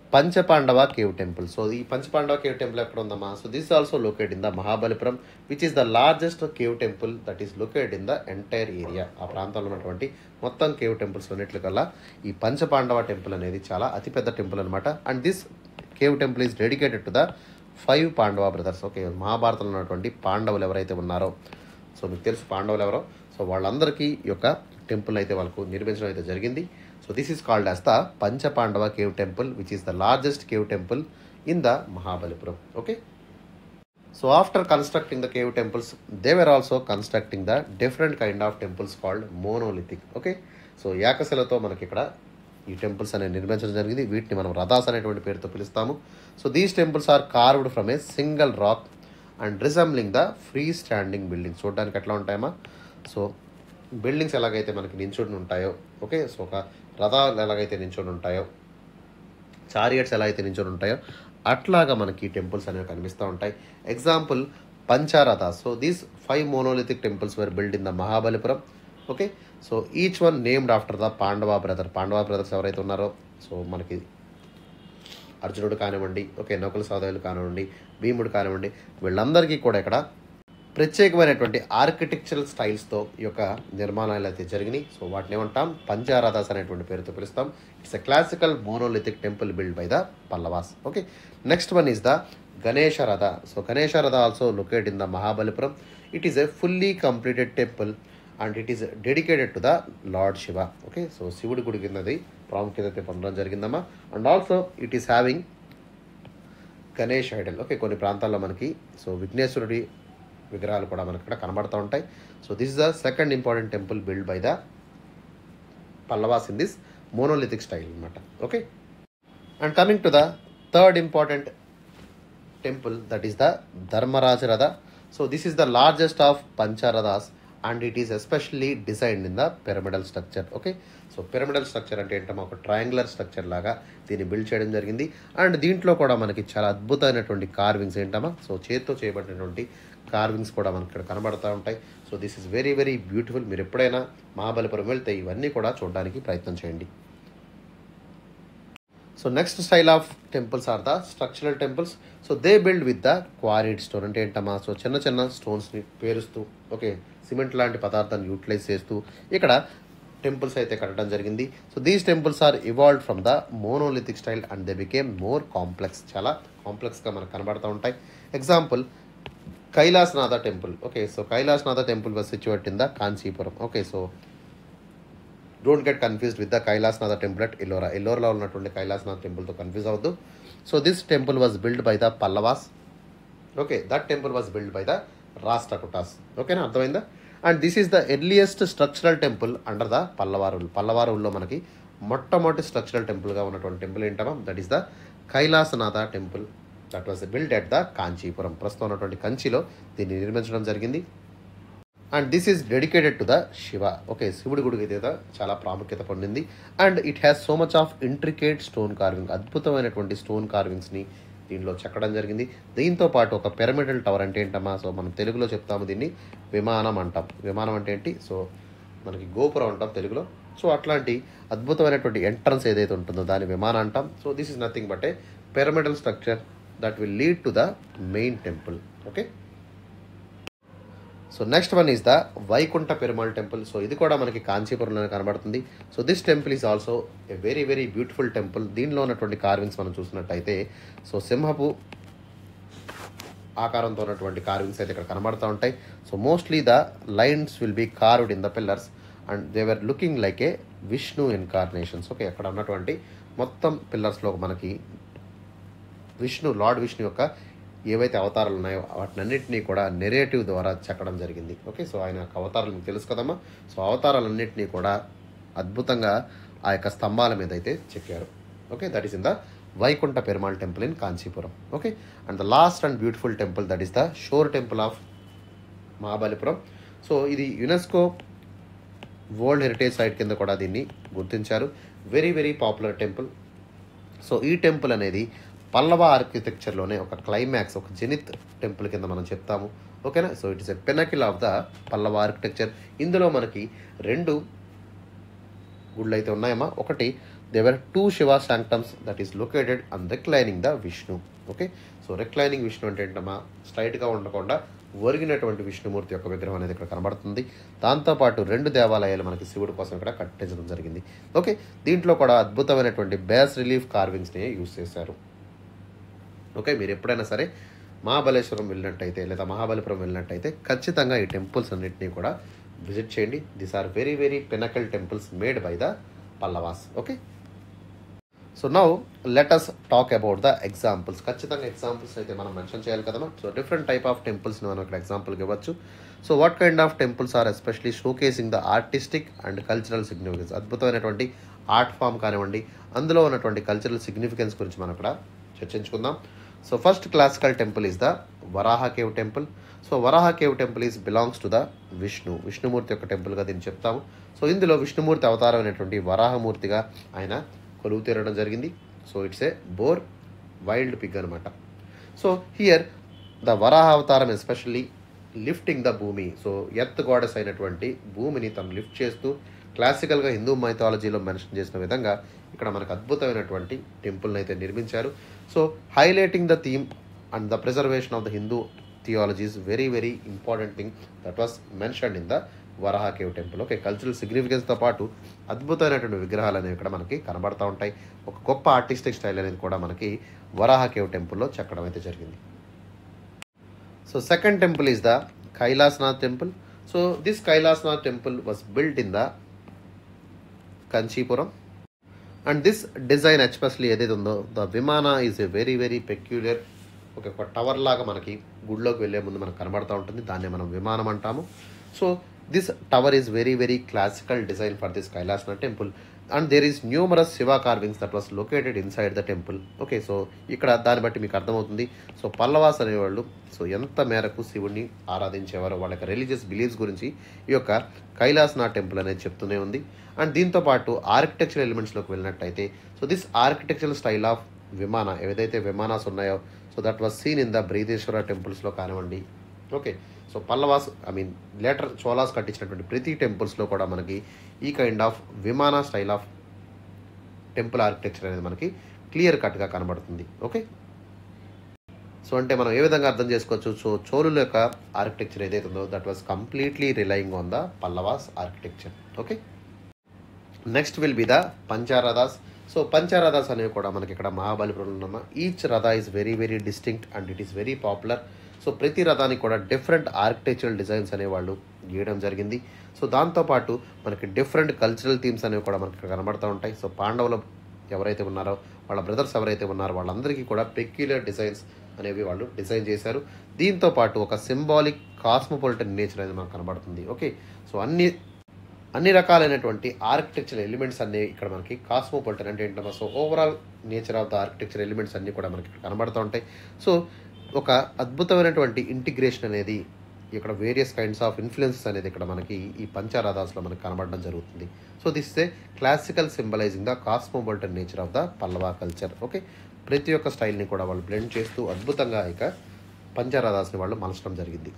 Panchapandava cave temple so ఈ పంచపాండవ కేవ్ టెంపుల్ ఎక్కడ ఉందమ్మా so this also locate in the Mahabalipuram which is the largest cave temple that is locate in the entire area ఆ ప్రాంతంలో ఉన్నటువంటి మొత్తం కేవ్ టెంపుల్స్ ఉన్నట్లు కల్లా ఈ పంచపాండవ టెంపుల్ అనేది చాలా అతిపెద్ద టెంపుల్ అనమాట and this cave temple is dedicated to the five Pandava brothers okay మహాభారతంలో ఉన్నటువంటి పాండవులు ఎవరైతే ఉన్నారో సో మీకు తెలుసు పాండవులు ఎవరో సో వాళ్ళందరికీ ఈ యొక్క టెంపుల్ అయితే వాళ్ళకు నిర్మించడం అయితే జరిగింది so this is called as the Panchapandava cave temple which is the largest cave temple in the Mahabalipuram okay so after constructing the cave temples they were also constructing the different kind of temples called monolithic okay so ఏకశిలతో మనకి ఇక్కడ ఈ temples అనేవి నిర్మించడం జరిగింది వీటిని మనం రథాస్ అనేటువంటి పేరుతో పిలుస్తాము so these temples are carved from a single rock and resembling the free standing buildings చూడడానికి ఎట్లా ఉంటాయమ్మా సో బిల్డింగ్స్ ఎలాగైతే మనకి నించుని ఉంటాయో ఓకే సో ఒక రథాలు ఎలాగైతే నించుని ఉంటాయో చారియట్స్ ఎలా అయితే నించుని ఉంటాయో అట్లాగా మనకి ఈ టెంపుల్స్ అనేవి కనిపిస్తూ ఉంటాయి example Pancharatha so these five monolithic temples were build in the Mahabalipuram okay so each one named after the Pandava brother Pandava brothers ఎవరైతే ఉన్నారో సో మనకి అర్జునుడు కానివ్వండి ఓకే నకుల సోదరులు కానివ్వండి భీముడు కానివ్వండి వీళ్ళందరికీ కూడా ఇక్కడ ప్రత్యేకమైనటువంటి ఆర్కిటెక్చరల్ స్టైల్స్తో ఈ యొక్క నిర్మాణాలు అయితే జరిగినాయి సో వాటిని ఏమంటాం పంచారాధాస్ అనేటువంటి పేరుతో పిలుస్తాం it's a classical monolithic temple build by the Pallavas okay next one is the Ganesha ratha so Ganesha ratha also locate in the Mahabalipuram it is a fully completed temple and it is dedicated to the lord Shiva okay so శివుడి గుడి కిందది ప్రాముఖ్యత అయితే పొందడం జరిగిందమ్మా and also it is having Ganesh idol okay కొన్ని ప్రాంతాల్లో మనకి సో విఘ్నేశ్వరుడి విగ్రహాలు కూడా మనకి ఇక్కడ కనబడుతూ ఉంటాయి so this is the second important temple build by the Pallavas in this monolithic style అనమాట okay and coming to the third important temple that is the Dharmaraja ratha so this is the largest of Pancharathas and it is especially designed in the pyramidal structure okay so pyramidal structure అంటే ఏంటమ్మా ఒక triangular structure లాగా దీన్ని build చేయడం జరిగింది and దీంట్లో కూడా మనకి చాలా అద్భుతమైనటువంటి కార్వింగ్స్ ఏంటమ్మా సో చేత్తో చేయబడినటువంటి కార్వింగ్స్ కూడా మనకి ఇక్కడ కనబడుతూ ఉంటాయి so this is very very beautiful మీరు ఎప్పుడైనా మహాబలిపురం వెళ్తే ఇవన్నీ కూడా చూడడానికి ప్రయత్నం చేయండి so next style of temples are the structural temples so they build with the quarried stone అంటే ఏంటమ్మా సో చిన్న చిన్న స్టోన్స్ని పేరుస్తూ ఓకే సిమెంట్ లాంటి పదార్థాన్ని యూటిలైజ్ చేస్తూ ఇక్కడ టెంపుల్స్ అయితే కట్టడం జరిగింది so these temples are evolve from the monolithic style and they became more complex చాలా కాంప్లెక్స్గా మనకు కనబడుతూ ఉంటాయి example Kailasanatha temple okay so Kailasanatha temple was situate in the Kanchipuram okay so don't get confused with the Kailasanatha temple at Ellora ఎల్లోరాలో ఉన్నటువంటి కైలాసనాథ్ టెంపుల్తో confuse అవ్వద్దు so this temple was build by the Pallavas okay that temple was build by the Rashtrakutas ఓకేనా అర్థమైందా and this is the earliest structural temple under the పల్లవారుల్ పల్లవారుల్లో మనకి మొట్టమొదటి స్ట్రక్చరల్ టెంపుల్గా ఉన్నటువంటి టెంపుల్ ఏంటమా that is the Kailasanatha temple that was build at the Kanchipuram ప్రస్తుతం ఉన్నటువంటి కంచిలో దీన్ని నిర్మించడం జరిగింది and this is dedicated to the Shiva okay శివుడి గుడికి అయితే చాలా ప్రాముఖ్యత పొందింది and it has so much of intricate stone carving అద్భుతమైనటువంటి స్టోన్ కార్వింగ్స్ని దీనిలో చెక్కడం జరిగింది దీంతో పాటు ఒక పిరమిడల్ టవర్ అంటే ఏంటమ్మా సో మనం తెలుగులో చెప్తాము దీన్ని విమానం అంటాం విమానం అంటే ఏంటి సో మనకి గోపురం అంటాం తెలుగులో సో అట్లాంటి అద్భుతమైనటువంటి ఎంట్రన్స్ ఏదైతే ఉంటుందో దాని విమానం అంటాం so this is nothing but a pyramidal structure that will lead to the main temple okay so next one is the Vaikuntha Perumal temple so ఇది కూడా మనకి కాంచీపురంలోనే కనబడుతుంది so this temple is also a very very beautiful temple దీనిలో ఉన్నటువంటి carvings మనం చూసినట్టయితే so సింహపు ఆకారంతో ఉన్నటువంటి కార్వింగ్స్ అయితే ఇక్కడ కనబడుతూ ఉంటాయి so mostly the lines will be carved in the pillars and they were looking like a Vishnu incarnations okay అక్కడ ఉన్నటువంటి మొత్తం పిల్లర్స్లో మనకి విష్ణు లార్డ్ విష్ణు యొక్క ఏవైతే అవతారాలు ఉన్నాయో వాటినన్నింటినీ కూడా నెరేటివ్ ద్వారా చెక్కడం జరిగింది ఓకే సో ఆయన యొక్క అవతారాలు మీకు తెలుసు కదమ్మా సో అవతారాలన్నింటినీ కూడా అద్భుతంగా ఆ యొక్క స్తంభాల మీద అయితే చెక్కారు okay that is in the Vaikuntha Perumal temple in Kanchipuram okay and the last and beautiful temple that is the shore temple of Mahabalipuram so ఇది యునెస్కో వరల్డ్ హెరిటేజ్ సైట్ కింద కూడా దీన్ని గుర్తించారు very very popular temple so ఈ టెంపుల్ అనేది పల్లవ ఆర్కిటెక్చర్లోనే ఒక climax ఒక zenith temple కింద మనం చెప్తాము ఓకేనా so it is a pinnacle of the Pallava architecture ఇందులో మనకి రెండు గుళ్ళు అయితే ఉన్నాయమ్మా ఒకటి there are two Shiva sanctums that is located and reclining the Vishnu okay so reclining Vishnu అంటే ఏంటమ్మా స్ట్రైట్గా ఉండకుండా ఒరిగినటువంటి విష్ణుమూర్తి యొక్క విగ్రహం అనేది ఇక్కడ కనబడుతుంది దాంతోపాటు రెండు దేవాలయాలు మనకి శివుడి కోసం ఇక్కడ కట్టించడం జరిగింది ఓకే దీంట్లో కూడా అద్భుతమైనటువంటి బేస్ రిలీఫ్ కార్వింగ్స్ని యూస్ చేశారు ఓకే మీరు ఎప్పుడైనా సరే మహాబలేశ్వరం వెళ్ళినట్టయితే లేదా మహాబలిపురం వెళ్ళినట్టయితే ఖచ్చితంగా ఈ టెంపుల్స్ అన్నింటినీ కూడా విజిట్ చేయండి these are very very pinnacle temples made by the Pallavas okay so now let us talk about the examples ఖచ్చితంగా ఎగ్జాంపుల్స్ అయితే మనం మెన్షన్ చేయాలి కదమ్మా సో డిఫరెంట్ టైప్ ఆఫ్ టెంపుల్స్ని మనం ఇక్కడ ఎగ్జాంపుల్కి ఇవ్వచ్చు so what kind of temples are especially showcasing the artistic and cultural significance అద్భుతమైనటువంటి ఆర్ట్ ఫామ్ కానివ్వండి అందులో ఉన్నటువంటి కల్చరల్ సిగ్నిఫికెన్స్ గురించి మనం ఇక్కడ చర్చించుకుందాం so first classical temple is the Varaha cave temple so Varaha cave temple is belongs to the Vishnu Vishnumurthy యొక్క టెంపుల్గా దీన్ని చెప్తాము సో ఇందులో విష్ణుమూర్తి అవతారం అయినటువంటి వరాహమూర్తిగా ఆయన కొలువు తీరడం జరిగింది so it's a boar wild pig అనమాట సో హియర్ ద వరాహ అవతారం especially lifting the Bhumi so earth goddess అయినటువంటి భూమిని తను లిఫ్ట్ చేస్తూ క్లాసికల్గా హిందూ మైథాలజీలో మెన్షన్ చేసిన విధంగా ఇక్కడ మనకు అద్భుతమైనటువంటి టెంపుల్ని అయితే నిర్మించారు so highlighting the theme and the preservation of the Hindu theology is very very important thing that was mention in the Varaha cave temple okay cultural సిగ్నిఫికెన్స్తో పాటు అద్భుతమైనటువంటి విగ్రహాలు అనేవి ఇక్కడ మనకి కనబడతా ఉంటాయి ఒక గొప్ప ఆర్టిస్టిక్ స్టైల్ అనేది కూడా మనకి వరాహ కేవ్ టెంపుల్లో చెక్కడం అయితే జరిగింది so second temple is the Kailasanath temple so this Kailasanath temple was built in the Kanchipuram and this design especially ఏదైతే ఉందో the vimana is a very very peculiar ఒక ఒక టవర్ లాగా మనకి గుడిలోకి వెళ్ళే ముందు మనకు కనబడతా ఉంటుంది దాన్ని మనం విమానం అంటాము so this tower is very very classical design for this Kailasanath temple and there is numerous Shiva carvings that was located inside the temple okay so ఇక్కడ దాన్ని బట్టి మీకు అర్థమవుతుంది సో పల్లవాస్ అనేవాళ్ళు సో ఎంత మేరకు శివుణ్ణి ఆరాధించేవారో వాళ్ళ యొక్క రిలీజియస్ బిలీఫ్స్ గురించి ఈ యొక్క కైలాసనాథ్ టెంపుల్ అనేది చెప్తూనే ఉంది అండ్ దీంతో పాటు ఆర్కిటెక్చర్ ఎలిమెంట్స్లోకి వెళ్ళినట్టయితే so this architectural style of vimana ఏదైతే విమానాస్ ఉన్నాయో so that was seen in the Brihadeeswara టెంపుల్స్లో కానివ్వండి okay so Pallavas I mean later Cholas కట్టించినటువంటి ప్రతి టెంపుల్స్లో కూడా మనకి ఈ kind of vimana style of temple architecture అనేది మనకి క్లియర్ కట్గా కనబడుతుంది ఓకే సో అంటే మనం ఏ విధంగా అర్థం చేసుకోవచ్చు సో చోళుల యొక్క ఆర్కిటెక్చర్ ఏదైతే ఉందో that was completely relying on the Pallavas architecture okay next will be the Pancharathas so Pancharathas అనేవి కూడా మనకి ఇక్కడ మహాబలిపురంలో ఉన్నామా each ratha is very very distinct and it is very popular so ప్రతి రథానికి కూడా డిఫరెంట్ ఆర్కిటెక్చరల్ డిజైన్స్ అనేవాళ్ళు గీయడం జరిగింది సో దాంతోపాటు మనకి డిఫరెంట్ కల్చరల్ థీమ్స్ అనేవి కూడా మనకి ఇక్కడ కనబడుతూ ఉంటాయి సో పాండవులు ఎవరైతే ఉన్నారో వాళ్ళ బ్రదర్స్ ఎవరైతే ఉన్నారో వాళ్ళందరికీ కూడా పెక్యులర్ డిజైన్స్ అనేవి వాళ్ళు డిజైన్ చేశారు దీంతో పాటు ఒక సింబాలిక్ కాస్మోపాలిటన్ నేచర్ అనేది మనకు కనబడుతుంది ఓకే సో అన్ని అన్ని రకాలైనటువంటి ఆర్కిటెక్చర్ ఎలిమెంట్స్ అన్ని ఇక్కడ మనకి కాస్మోపాలిటన్ అంటే ఏంటమ్మా so overall nature of the architecture elements అన్ని కూడా మనకి ఇక్కడ కనబడుతూ ఉంటాయి సో ఒక అద్భుతమైనటువంటి ఇంటిగ్రేషన్ అనేది ఇక్కడ వేరియస్ కైండ్స్ ఆఫ్ ఇన్ఫ్లుయెన్సెస్ అనేది ఇక్కడ మనకి ఈ పంచారాధాస్లో మనకి కనబడడం జరుగుతుంది so this a classical symbolising the cosmopolitan nature of the Pallava culture okay ప్రతి ఒక్క స్టైల్ని కూడా వాళ్ళు బ్లెండ్ చేస్తూ అద్భుతంగా ఇక పంచారాధాస్ని వాళ్ళు మలచడం జరిగింది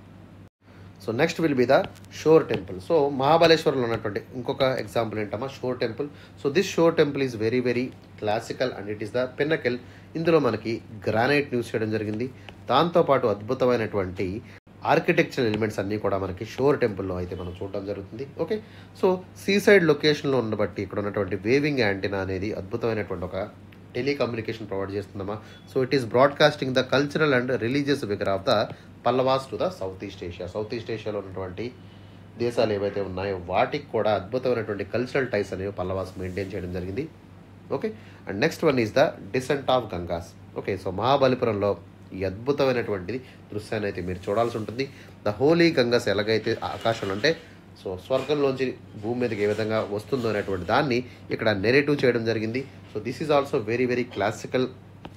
so next will be the shore temple so మహాబలేశ్వరంలో ఉన్నటువంటి ఇంకొక ఎగ్జాంపుల్ ఏంటమ్మా shore temple so this shore temple is very very classical and it is the pinnacle ఇందులో మనకి గ్రానైట్ యూస్ చేయడం జరిగింది దాంతోపాటు అద్భుతమైనటువంటి ఆర్కిటెక్చరల్ ఎలిమెంట్స్ అన్నీ కూడా మనకి షోర్ టెంపుల్లో అయితే మనం చూడడం జరుగుతుంది ఓకే సో సీసైడ్ లొకేషన్లో ఉండబట్టి ఇక్కడ ఉన్నటువంటి వేవింగ్ యాంటీనా అనేది అద్భుతమైనటువంటి ఒక టెలికమ్యూనికేషన్ ప్రొవైడ్ చేస్తుందమ్మా so it is broadcasting the cultural and religious figure of the Pallavas to the south east Asia south east ఏషియాలో ఉన్నటువంటి దేశాలు ఏవైతే ఉన్నాయో వాటికి కూడా అద్భుతమైనటువంటి కల్చరల్ టైస్ అనేవి పల్లవాస్ మెయింటైన్ చేయడం జరిగింది okay and next one is the descent of Gangas okay so మహాబలిపురంలో ఈ అద్భుతమైనటువంటిది దృశ్యాన్ని అయితే మీరు చూడాల్సి ఉంటుంది ద హోలీ గంగాస్ ఎలాగైతే ఆకాశంలో అంటే సో స్వర్గంలోంచి భూమి మీదకి ఏ విధంగా వస్తుందో అనేటువంటి దాన్ని ఇక్కడ నెరేటివ్ చేయడం జరిగింది so this is also very very classical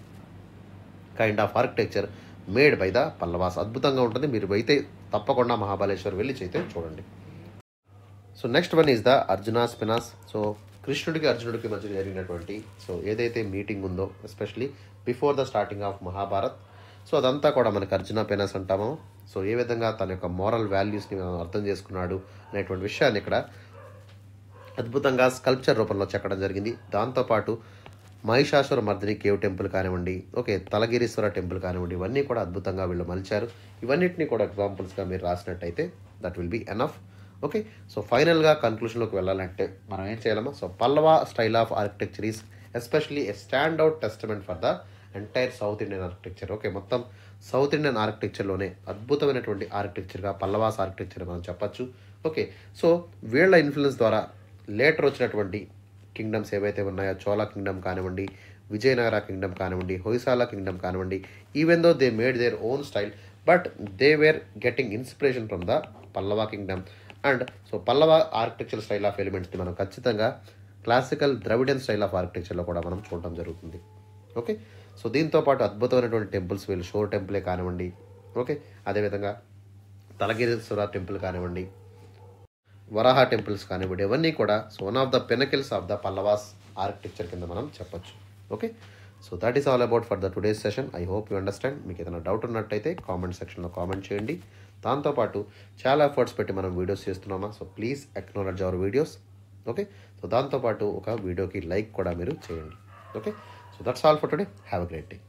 kind of architecture made by the Pallavas అద్భుతంగా ఉంటుంది మీరు అయితే తప్పకుండా మహాబలేశ్వర్ వెళ్ళి అయితే చూడండి so next one is the Arjuna penance so కృష్ణుడికి అర్జునుడికి మధ్య జరిగినటువంటి సో ఏదైతే మీటింగ్ ఉందో especially before the starting of Mahabharat so అదంతా కూడా మనకి అర్జున పెనాస్ అంటాము సో ఏ విధంగా తన యొక్క మోరల్ వాల్యూస్ని మనం అర్థం చేసుకున్నాడు అనేటువంటి విషయాన్ని ఇక్కడ అద్భుతంగా స్కల్ప్చర్ రూపంలో చెక్కడం జరిగింది దాంతోపాటు మహిషాసుర మర్దిని కేవ్ టెంపుల్ కానివ్వండి ఓకే తలగిరీశ్వర టెంపుల్ కానివ్వండి ఇవన్నీ కూడా అద్భుతంగా వీళ్ళు మలిచారు ఇవన్నిటిని కూడా ఎగ్జాంపుల్స్గా మీరు రాసినట్టయితే that will be enough okay so ఫైనల్గా కన్క్లూషన్లోకి వెళ్ళాలంటే మనం ఏం చేయాలమ్మా so Pallava style of architecture is especially a stand out testament for the entire south Indian architecture okay మొత్తం సౌత్ ఇండియన్ ఆర్కిటెక్చర్లోనే అద్భుతమైనటువంటి ఆర్కిటెక్చర్గా పల్లవాస్ ఆర్కిటెక్చర్ మనం చెప్పచ్చు ఓకే సో వీళ్ళ ఇన్ఫ్లుయెన్స్ ద్వారా లేటర్ వచ్చినటువంటి కింగ్డమ్స్ ఏవైతే ఉన్నాయో చోళా కింగ్డమ్ కానివ్వండి విజయనగర కింగ్డమ్ కానివ్వండి హొయసాల కింగ్డమ్ కానివ్వండి even though they made their own style but they were getting inspiration from the Pallava kingdom and so Pallava architecture style of ఎలిమెంట్స్ని మనం ఖచ్చితంగా క్లాసికల్ ద్రవిడియన్ స్టైల్ ఆఫ్ ఆర్కిటెక్చర్లో కూడా మనం చూడడం జరుగుతుంది ఓకే సో దీంతో పాటు అద్భుతమైనటువంటి టెంపుల్స్ వీళ్ళు షోర్ టెంపులే కానివ్వండి ఓకే అదేవిధంగా తలగిరీశ్వర టెంపుల్ కానివ్వండి వరాహ టెంపుల్స్ కానివ్వండి ఇవన్నీ కూడా so one of the pinnacles of the Pallavas architecture కింద మనం చెప్పొచ్చు okay so that is all about for the today's session I hope you understand మీకు ఏదైనా డౌట్ ఉన్నట్టయితే కామెంట్ సెక్షన్లో కామెంట్ చేయండి దాంతోపాటు చాలా ఎఫర్ట్స్ పెట్టి మనం వీడియోస్ చేస్తున్నామా so please acknowledge our videos okay so దాంతోపాటు ఒక వీడియోకి లైక్ కూడా మీరు చేయండి okay so that's all for today have a great day